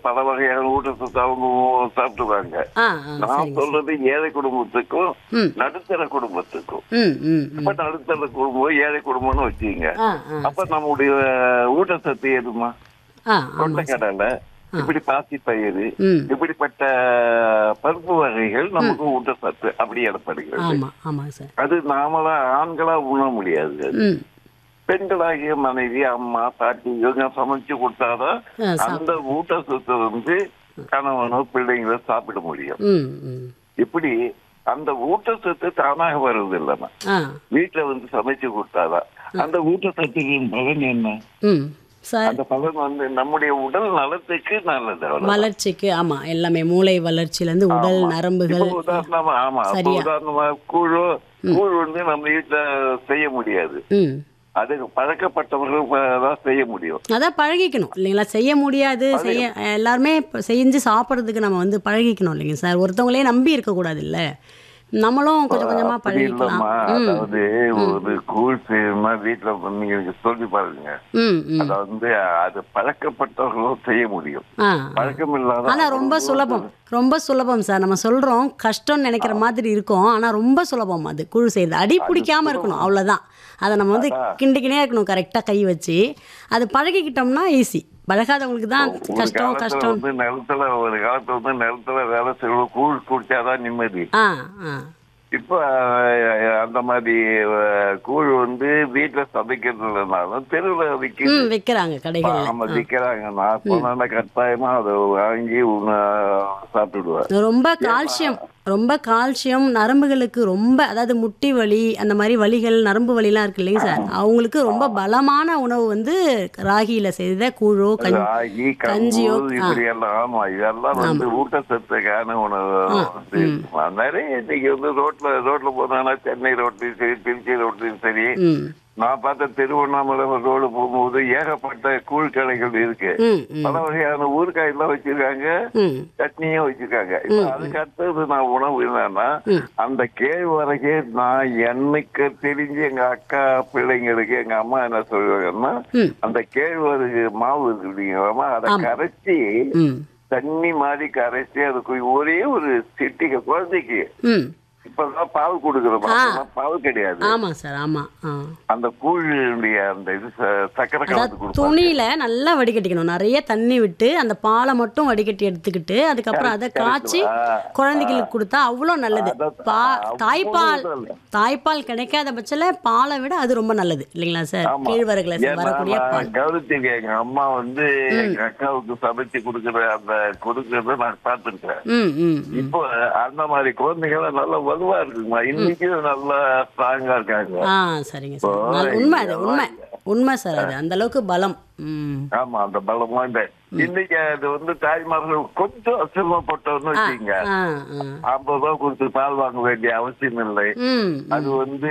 பல வகையான ஊட்டச்சத்து அவங்க சாப்பிடுவாங்க ஆ ஆ நான் சரிங்க சொல்றது ஏழை குடும்பத்துக்கும் ம். நடுத்தர குடும்பத்துக்கும் ம் ம் ம் இப்ப நடுத்தர குடும்பம் ஏழை குடும்பம்னு வச்சுக்கோங்க ஆ ஆ அப்ப நம்முடைய ஊட்டச்சத்து எதுமா ஆ ஆமாம் கொண்டைக்கடலை இப்படி பாசி பயிறு ம் இப்படிப்பட்ட பருப்பு வகைகள் நமக்கு ஊட்டச்சத்து அப்படி எனப்படுகிறது ஆமாம் ஆமாங்க சார் அது நாமளா ஆண்களா உண்ண முடியாது ம் பெண்களாகிய மனைவி அம்மா பாட்டி இவங்க சமைச்சு கொடுத்தாதான் ஆ, சாப்~ அந்த ஊட்டச்சத்து வந்து கணவனோ பிள்ளைங்களோ சாப்பிட முடியும் ம் ம் இப்படி அந்த ஊட்டச்சத்து தானாக வருவது இல்லைன்னா ஆ வீட்டுல வந்து சமைச்சு கொடுத்தாதான் அந்த ஊட்டச்சத்துக்கு பலன் என்ன ம் சார் அந்த பலன் வந்து நம்முடைய உடல் நலத்துக்கு நல்லது அவ்வளவுதான். வளர்ச்சிக்கு ஆமா எல்லாமே மூளை வளர்ச்சியிலேருந்து உடல் நரம்புகள் இப்போ உதாரணமா ஆமா இப்போ சரியா. உதாரணமா கூழோ கூழ் வந்து நம்ம வீட்டுல செய்ய முடியாது ம் அது பழக்கப்பட்டவர்கள் தான் செய்ய முடியும் அதான் பழகிக்கணும் இல்லைங்களா செய்ய முடியாது செய்ய எல்லாருமே இப்ப செஞ்சு சாப்பிட்றதுக்கு நம்ம வந்து பழகிக்கணும் இல்லைங்க சார் ஒருத்தவங்களே நம்பி இருக்கக்கூடாது இல்லை நம்மளும் கொஞ்சம் கொஞ்சமாக அப்படி பழகிக்கலாம் இல்லம்மா அதாவது ஒரு கூழ் செய்யணும்னா வீட்டுல நீங்க சொல்லி பாருங்க ம் ம் அத வந்து அது பழக்கப்பட்டவர்களும் செய்ய முடியும் ஆ பழக்கம் இல்லாத ஆனா ரொம்ப சுலபம் ரொம்ப சுலபம் சார் நம்ம சொல்றோம் கஷ்டம்னு நினைக்கிற மாதிரி இருக்கும் ஆனா ரொம்ப சுலபம் அது குழு செய்யறது அடி பிடிக்காம இருக்கணும் அவ்வளவுதான் அதை நம்ம வந்து கிண்டிக்கினே இருக்கணும் கரெக்டா கை வச்சு அது பழகிக்கிட்டோம்னா ஈஸி பழகாதவங்களுக்கு தான் ஒரு கஷ்டம் காலத்துல கஷ்டம் வந்து நிலத்துல ஒரு காலத்துல வந்து நிலத்துல வேலை செய்வோம் கூழ் குடிச்சாதான் நிம்மதி ஆ ஆ இப்ப அஹ், அந்த மாதிரி அஹ், கூழ் வந்து வீட்டுல சமைக்கிறது இல்லைனாலும் தெருவில் விற்க ம் விற்கிறாங்க கடைகளில் ஆமா விற்கிறாங்க நான் போனா கட்டாயமா அதை வாங்கி உண- சாப்பிட்டுடுவேன் ரொம்ப கால்சியம் ரொம்ப கால்சியம் நரம்புகளுக்கு ரொம்ப அதாவது முட்டி வலி அந்த மாதிரி வலிகள் நரம்பு வலிலாம் இருக்கு இல்லைங்க சார் அவங்களுக்கு ரொம்ப பலமான உணவு வந்து ராகியில செய்த கூழோ கஞ்சி ராகி கஞ்சியோ, கம்பு இப்படி எல்லாம் ஆமா இதெல்லாம் வந்து ஊட்டச்சத்துக்கான உணவு வந்து நிறைய இன்னைக்கு வந்து ரோட்ல ரோட்ல போனாங்கன்னா சென்னை ரோட்லயும் சரி திருச்சி ரோட்லயும் சரி ம் நான் பார்த்த திருவண்ணாமலை ரோடு போகும்போது ஏகப்பட்ட கூழ் கடைகள் இருக்கு ம் ம் பல வகையான ஊறுகாய் எல்லாம் வச்சிருக்காங்க ம் சட்னியும் வச்சிருக்காங்க இப்ப அதுக்கு அடுத்தது நான் உணவு என்னன்னா அந்த கேழ்வரகே நான் எனக்கு தெரிஞ்சு எங்க அக்கா பிள்ளைங்களுக்கு எங்க அம்மா என்ன சொல்லுவாங்கன்னா ம். அந்த கேழ்வரகு மாவு இருக்கு இல்லைங்களா அதை கரைச்சி ம் தண்ணி மாதிரி கரைச்சி அதுக்கு ஒரே ஒரு சிட்டிகை குழந்தைக்கு ம் இப்பதான் பால் கொடுக்குறோம் அப்பெல்லாம் பால் கிடையாது ஆமாம் சார் ஆமாம் ஆ அந்த கூழுடைய அந்த இது ச- சக்கரை கலந்து அதாவது கொடுப்பாங்க துணியில நல்லா வடிகட்டிக்கணும் நிறைய தண்ணி விட்டு அந்த பாலை மட்டும் வடிகட்டி எடுத்துக்கிட்டு அதுக்கப்புறம் அதை காய்ச்சி ஆ. குழந்தைகளுக்கு கொடுத்தா அவ்வளோ நல்லது அதான் பா அவ்வளவு தாய்ப்பால் நல்லது. தாய்ப்பால் கிடைக்காத பட்சத்தில் பாலை விட அது ரொம்ப நல்லது இல்லைங்களா சார் ஆமா. கேழ்வரகுல ஏன்னா வரக்கூடிய நான் பால் கவனிச்சிருக்கேன் எங்க அம்மா வந்து எங்க அக்காவுக்கு சமைச்சு கொடுக்குற அந்த கொடுக்கறத நான் பார்த்துருக்கேன் ம் ம் ம். இப்போ அந்த மாதிரி குழந்தைங்க நல்லா வலுவா இருக்குமா இன்னைக்கு நல்லா ஸ்ட்ராங்கா இருக்காங்க ஆ சரிங்க சார் நல்ல- உண்மை அது உண்மை உண்மை சார் அது அந்த அளவுக்கு பலம் ம் ஆமா அந்த பலமா இந்த இன்னைக்கு அது வந்து தாய்மார்கள் கொஞ்சம் சிரமப்பட்டோம்னு வச்சுங்க ஆ ஆ ஐம்பது ரூபா கொடுத்து பால் வாங்க வேண்டிய அவசியம் இல்லை ம் அது வந்து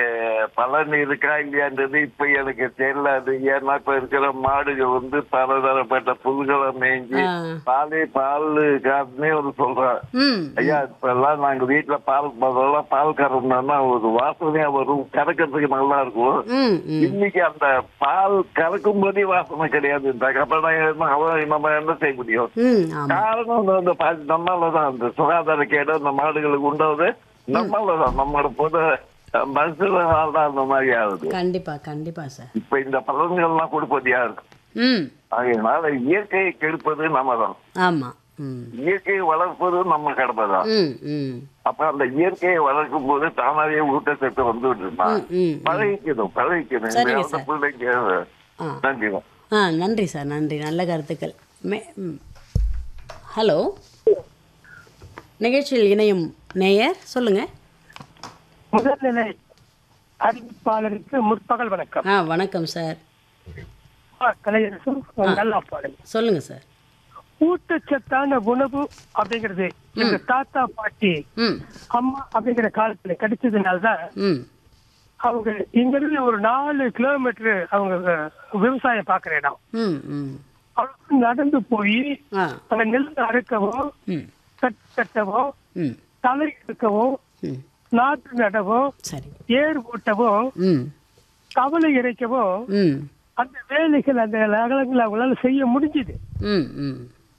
பலன் இருக்கா இல்லையான்றது இப்ப எனக்கு தெரியல அது ஏன்னா இப்ப இருக்கிற மாடுகள் வந்து பலதரப்பட்ட புல்களை மேய்ஞ்சி ஆ. பாலே பால் காரணமே ஒரு சொல்றேன் ம் ஐயா இப்ப எல்லாம் நாங்க வீட்டுல பால் முதல்ல பால் கறந்தோம்னா ஒரு வாசனையா வரும் கறக்கிறதுக்கு நல்லா இருக்கும் ம் ம் இன்னைக்கு அந்த பால் கறக்கும் போதே வாசனை கிடையாது அப்ப நான் என்ன- அவன் நம்ம என்ன செய்ய முடியும் ம் ஆமாம் காரணம் வந்து அந்த பா- நம்மாலதான் அந்த சுகாதார கேடு அந்த மாடுகளுக்கு உண்டாவது நம்மாலதான் நம்மளோட பொது மனுஷனால தான் அந்த மாதிரி ஆகுது கண்டிப்பா கண்டிப்பா சார் இப்ப இந்த பலன்கள்லாம் கொடுப்பது யாரு ம் அதனால இயற்கையை கெடுப்பது நம்ம தான் ஆமாம் ம் இயற்கையை வளர்ப்பது நம்ம கடமை தான் ம் ம் அப்ப அந்த இயற்கையை வளர்க்கும் போது தானாவே ஊட்டச்சத்து வந்து விட்டுருமா ம், ம் பழகிக்கணும் பழகிக்கணும் சரிங்க இந்த சார். பிள்ளைங்க ஆ நன்றி ஆ நன்றி சார் நன்றி நல்ல கருத்துக்கள் மே ம். ஹலோ நிகழ்ச்சியில் இணையும் நேயர் சொல்லுங்க முதல்நிலை அறிவிப்பாளருக்கு முற்பகல் வணக்கம் ஆ வணக்கம் சார் ஆ, கலையரசு நல்லா பாடல் சொல்லுங்க சார் ஊட்டச்சத்தான உணவு அப்படிங்கிறது எங்க தாத்தா பாட்டி ம் அம்மா அப்படிங்கிற காலத்துல கிடைச்சதுனாலதான் ம் அவங்க இங்க இருந்து ஒரு நாலு கிலோமீட்டர் அவங்க அஹ், விவசாயம் பாக்குற இடம் ம் ம் அவங்க நடந்து போய் ஆ அந்த நெல் அறுக்கவும் ம் கட் கட்டவும் ம் தலை எடுக்கவும் ம் நாற்று நடவும் சரி ஏர் ஓட்டவும் ம் கவலை இறைக்கவும் ம் அந்த வேலைகள் அந்த அகலங்களை அவங்களால செய்ய முடிஞ்சுது ம் ம்